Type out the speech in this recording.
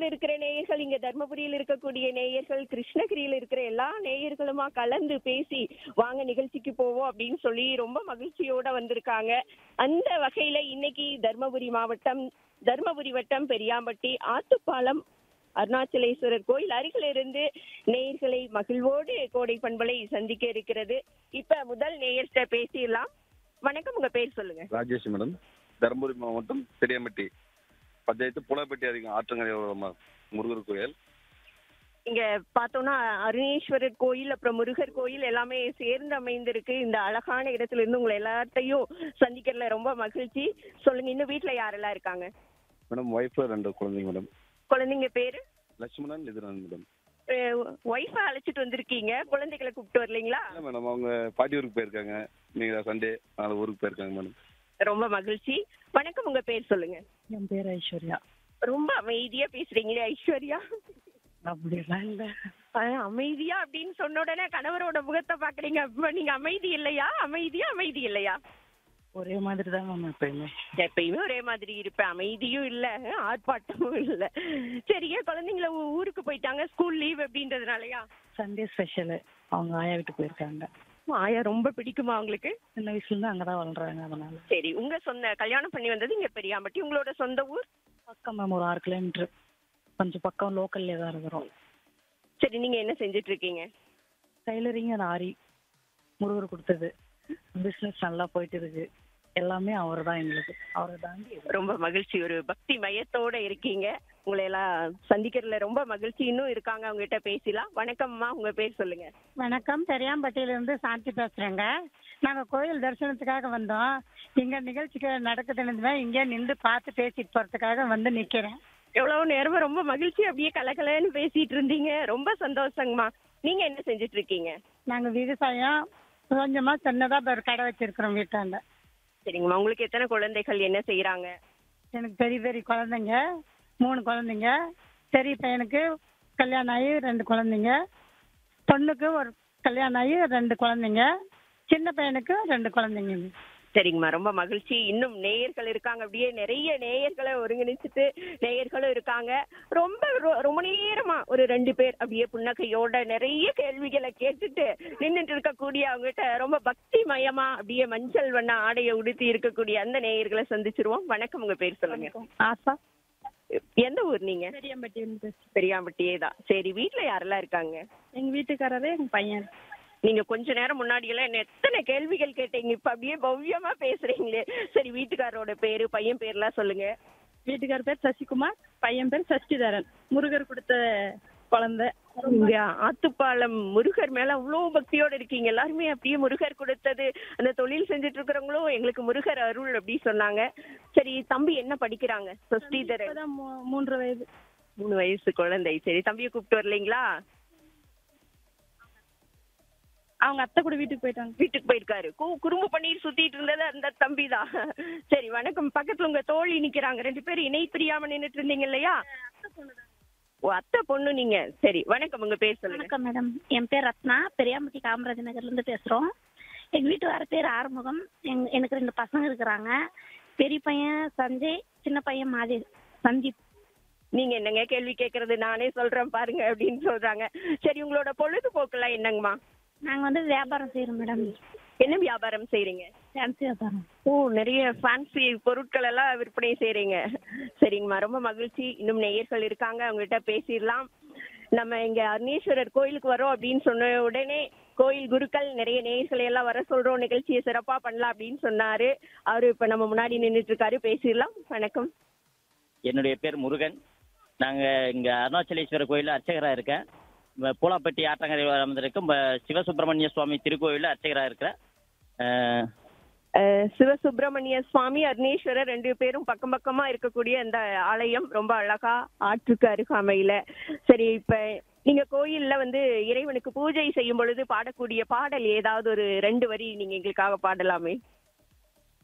இருக்கிற நேயர்கள் இங்க தர்மபுரியில் இருக்கக்கூடிய நேயர்கள் கிருஷ்ணகிரியில் இருக்கிற எல்லா நேயர்களுமா கலந்து பேசி வாங்க நிகழ்ச்சிக்கு போவோம் அப்படின்னு சொல்லி ரொம்ப மகிழ்ச்சியோட வந்திருக்காங்க அந்த வகையில இன்னைக்கு தர்மபுரி மாவட்டம் தர்மபுரி வட்டம் பெரியாம்பட்டி ஆத்துப்பாலம் அருணாச்சலேஸ்வரர் கோயில் அருகில் இருந்து நேயர்களை மகிழ்வோடு கோடை பண்பலை சந்திக்க இருக்கிறது இப்ப முதல் நேயர்கிட்ட பேசிடலாம் வணக்கம் உங்க பேர் சொல்லுங்க ராஜேஷ் மேடம் தருமபுரி மாவட்டம் பெரியம்பட்டி பஞ்சாயத்து புலப்பட்டி அதிகம் ஆற்றங்கரை முருகர் கோயில் இங்க பார்த்தோம்னா அருணேஸ்வரர் கோயில் அப்புறம் முருகர் கோயில் எல்லாமே சேர்ந்து அமைந்திருக்கு இந்த அழகான இடத்துல இருந்து உங்களை எல்லாத்தையும் சந்திக்கிறதுல ரொம்ப மகிழ்ச்சி சொல்லுங்க இன்னும் வீட்ல யாரெல்லாம் இருக்காங்க மேடம் ஒய்ஃபு ரெண்டு குழந்தைங்க மேடம் குழந்தைங்க பேரு லட்சுமணன் இதுரன் மேடம் ஒய்ஃபை அழைச்சிட்டு வந்திருக்கீங்க குழந்தைகளை கூப்பிட்டு வரலீங்களா இல்லை மேடம் அவங்க பாட்டி ஊருக்கு போயிருக்காங்க நீங்கள் சண்டே அதனால் ஊருக்கு போயிருக்காங்க மேடம் ரொம்ப மகிழ்ச்சி வணக்கம் உங்க பேர் சொல்லுங்க என் பேர் ஐஸ்வர்யா ரொம்ப அமைதியா பேசுறீங்களே ஐஸ்வர்யா அப்படிலாம் இல்ல அஹ், அமைதியா அப்படின்னு சொன்ன உடனே கணவரோட முகத்தை பாக்குறீங்க அப்ப நீங்க அமைதி இல்லையா அமைதியா அமைதி இல்லையா ஒரே மாதிரி தான் மேம் எப்பயுமே எப்பயுமே ஒரே மாதிரி இருப்பேன் அமைதியும் இல்ல ஆர்ப்பாட்டமும் இல்ல சரியா குழந்தைங்கள ஊ- ஊருக்கு போயிட்டாங்க ஸ்கூல் லீவ் அப்படின்றதுனாலயா சண்டே ஸ்பெஷலு அவங்க ஆயா வீட்டுக்கு போயிருக்காங்க ஆயா ரொம்ப பிடிக்குமா உங்களுக்கு சின்ன வயசுல இருந்து அங்கதான் வளர்றாங்க அதனால சரி உங்க சொந்த கல்யாணம் பண்ணி வந்தது இங்க பெரியாம்பட்டி உங்களோட சொந்த ஊர் பக்கம் மேம் ஒரு ஆறு கிலோமீட்டர் கொஞ்சம் பக்கம் லோக்கல்லே தான் இருக்கிறோம் சரி நீங்க என்ன செஞ்சுட்டு இருக்கீங்க டைலரிங் அது ஆரி முருகர் கொடுத்தது பிஸ்னஸ் நல்லா போயிட்டு இருக்கு எல்லாமே அவர் தான் எங்களுக்கு அவரை தாண்டி எதுவும் ரொம்ப மகிழ்ச்சி ஒரு பக்தி மயத்தோட இருக்கீங்க உங்களை எல்லாம் சந்திக்கிறதுல ரொம்ப மகிழ்ச்சி இன்னும் இருக்காங்க அவங்க கிட்ட பேசலாம் வணக்கம்மா உங்க பேர் சொல்லுங்க வணக்கம் பெரியாம்பட்டியிலிருந்து சாந்தி பேசுறேங்க நாங்க கோயில் தரிசனத்துக்காக வந்தோம் இங்க நிகழ்ச்சிக்கு நடக்குதுன்னு இங்கே நின்று பார்த்து பேசிட்டு போறதுக்காக வந்து நிக்கிறேன் எவ்வளவு நேரமா ரொம்ப மகிழ்ச்சி அப்படியே கலகலன்னு பேசிட்டு இருந்தீங்க ரொம்ப சந்தோஷங்கம்மா நீங்க என்ன செஞ்சுட்டு இருக்கீங்க நாங்க விவசாயம் கொஞ்சமா சின்னதா ஒரு கடை வச்சிருக்கிறோம் வீட்டாண்ட சரிங்கம்மா உங்களுக்கு எத்தனை குழந்தைகள் என்ன செய்யறாங்க எனக்கு பெரிய பெரிய குழந்தைங்க மூணு குழந்தைங்க பெரிய பையனுக்கு கல்யாணம் ஆகி ரெண்டு குழந்தைங்க பொண்ணுக்கு ஒரு கல்யாணம் ஆகி ரெண்டு குழந்தைங்க சின்ன பையனுக்கு ரெண்டு குழந்தைங்க சரிங்கம்மா ரொம்ப மகிழ்ச்சி இன்னும் நேயர்கள் இருக்காங்க அப்படியே நிறைய நேயர்களை ஒருங்கிணைச்சிட்டு நேயர்களும் இருக்காங்க ரொம்ப ரொ- ரொம்ப நேரமா ஒரு ரெண்டு பேர் அப்படியே புன்னகையோட நிறைய கேள்விகளை கேட்டுட்டு நின்னுட்டு இருக்கக்கூடிய அவங்ககிட்ட ரொம்ப பக்தி மயமா அப்படியே மஞ்சள் வண்ண ஆடையை உடுத்தி இருக்கக்கூடிய அந்த நேயர்களை சந்திச்சிருவோம் வணக்கம் உங்க பேர் சொல்லுங்க ஆசா எந்த ஊர் நீங்க பெரியாம்பட்டி பெரியாம்பட்டியே தான் சரி வீட்ல யாரெல்லாம் இருக்காங்க எங்க வீட்டுக்காரரு எங்க பையன் நீங்க கொஞ்ச நேரம் முன்னாடி எல்லாம் என்ன எத்தனை கேள்விகள் கேட்டீங்க இப்ப அப்படியே பவ்யமா பேசுறீங்களே சரி வீட்டுக்காரரோட பேரு பையன் பேர்லாம் சொல்லுங்க வீட்டுக்கார பேர் சசிகுமார் பையன் பேர் சஷ்டிதரன் முருகர் கொடுத்த குழந்தை இங்க ஆத்துப்பாலம் முருகர் மேல அவ்வளவு பக்தியோட இருக்கீங்க எல்லாருமே அப்படியே முருகர் கொடுத்தது அந்த தொழில் செஞ்சுட்டு இருக்கிறவங்களும் எங்களுக்கு முருகர் அருள் அப்படி சொன்னாங்க சரி தம்பி என்ன படிக்கிறாங்க சஷ்டிதரன் இப்பதான் மூ- மூன்று வயது மூணு வயசு குழந்தை சரி தம்பியை கூப்பிட்டு வரலைங்களா அவங்க அத்தை கூட வீட்டுக்கு போயிட்டாங்க வீட்டுக்கு போயிருக்காரு கு- குறும்பு பண்ணி சுத்திட்டு இருந்தது அந்த தம்பி தான் சரி வணக்கம் பக்கத்துல உங்க தோழி நிக்கிறாங்க ரெண்டு பேரும் இணை பிரியாம நின்னுட்டு இருந்தீங்க இல்லையா ஓ அத்தை பொண்ணு நீங்க சரி வணக்கம் உங்க பேர் சொல்லுங்க வணக்கம் மேடம் என் பேர் ரத்னா பெரியாம்பட்டி காமராஜ் நகர்ல இருந்து பேசுறோம் எங்க வீட்டுக்கார பேர் ஆறுமுகம் எங் எனக்கு ரெண்டு பசங்க இருக்கிறாங்க பெரிய பையன் சஞ்சய் சின்ன பையன் மாதே சந்தீப் நீங்க என்னங்க கேள்வி கேக்குறது நானே சொல்றேன் பாருங்க அப்படின்னு சொல்றாங்க சரி உங்களோட பொழுதுபோக்கெல்லாம் என்னங்கம்மா நாங்க வந்து வியாபாரம் செய்யறோம் மேடம் என்ன வியாபாரம் செய்றீங்க ஃபேன்சி வியாபாரம் ஓ நிறைய ஃபேன்சி பொருட்கள் எல்லாம் விற்பனை செய்றீங்க சரிங்கம்மா ரொம்ப மகிழ்ச்சி இன்னும் நேயர்கள் இருக்காங்க அவங்ககிட்ட பேசிடலாம் நம்ம இங்க அருணேஸ்வரர் கோயிலுக்கு வரோம் அப்படின்னு சொன்ன உடனே கோயில் குருக்கள் நிறைய நேயர்களை எல்லாம் வர சொல்றோம் நிகழ்ச்சியை சிறப்பா பண்ணலாம் அப்படின்னு சொன்னாரு அவரு இப்ப நம்ம முன்னாடி நின்னுட்டு இருக்காரு பேசிடலாம் வணக்கம் என்னுடைய பேர் முருகன் நாங்கள் இங்கே அருணாச்சலேஸ்வரர் கோயிலில் அர்ச்சகராக இருக்கேன் ம- பூலாப்பட்டி ஆற்றங்கரையில் அமர்ந்திருக்கும் ம- சிவசுப்பிரமணிய சுவாமி திருக்கோயிலில் அர்ச்சகராக இருக்கிறேன் அஹ், அஹ் சிவசுப்பிரமணிய சுவாமி அருணேஸ்வரர் ரெண்டு பேரும் பக்கம் பக்கமா இருக்கக்கூடிய அந்த ஆலயம் ரொம்ப அழகா ஆற்றுக்கு அருகாமையில சரி இப்ப நீங்க கோயில்ல வந்து இறைவனுக்கு பூஜை செய்யும் பொழுது பாடக்கூடிய பாடல் ஏதாவது ஒரு ரெண்டு வரி நீங்க எங்களுக்காக பாடலாமே